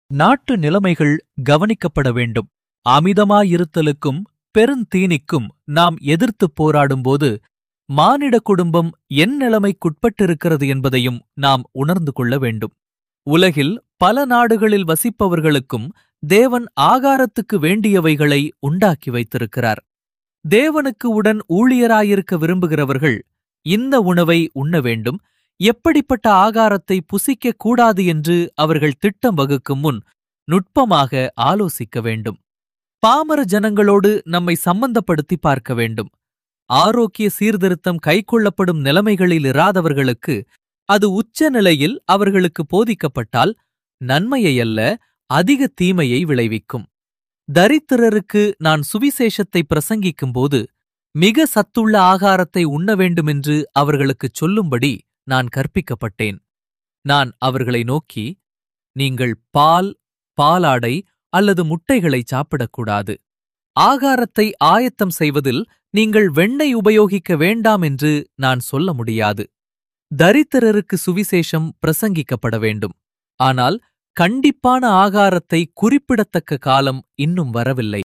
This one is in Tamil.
நாட்டு நிலைமைகள் கவனிக்கப்பட வேண்டும் அமிதமாயிருத்தலுக்கும் பெருந்தீனிக்கும் நாம் எதிர்த்துப் போராடும்போது மானிட குடும்பம் என் நிலைமைக்குட்பட்டிருக்கிறது என்பதையும் நாம் உணர்ந்து கொள்ள வேண்டும் உலகில் பல நாடுகளில் வசிப்பவர்களுக்கும் தேவன் ஆகாரத்துக்கு வேண்டியவைகளை உண்டாக்கி வைத்திருக்கிறார் தேவனுக்கு உடன் ஊழியராயிருக்க விரும்புகிறவர்கள் இந்த உணவை உண்ண வேண்டும் எப்படிப்பட்ட ஆகாரத்தை புசிக்கக் கூடாது என்று அவர்கள் திட்டம் வகுக்கும் முன் நுட்பமாக ஆலோசிக்க வேண்டும் பாமர ஜனங்களோடு நம்மை சம்பந்தப்படுத்தி பார்க்க வேண்டும் ஆரோக்கிய சீர்திருத்தம் கைக்கொள்ளப்படும் நிலைமைகளில் இராதவர்களுக்கு அது உச்ச நிலையில் அவர்களுக்கு போதிக்கப்பட்டால் நன்மையை அல்ல அதிக தீமையை விளைவிக்கும் தரித்திரருக்கு நான் சுவிசேஷத்தை பிரசங்கிக்கும்போது மிக சத்துள்ள ஆகாரத்தை உண்ண வேண்டுமென்று அவர்களுக்குச் சொல்லும்படி நான் கற்பிக்கப்பட்டேன் நான் அவர்களை நோக்கி நீங்கள் பால் பாலாடை அல்லது முட்டைகளை சாப்பிடக்கூடாது ஆகாரத்தை ஆயத்தம் செய்வதில் நீங்கள் வெண்ணெய் உபயோகிக்க வேண்டாம் என்று நான் சொல்ல முடியாது தரித்திரருக்கு சுவிசேஷம் பிரசங்கிக்கப்பட வேண்டும் ஆனால் கண்டிப்பான ஆகாரத்தை குறிப்பிடத்தக்க காலம் இன்னும் வரவில்லை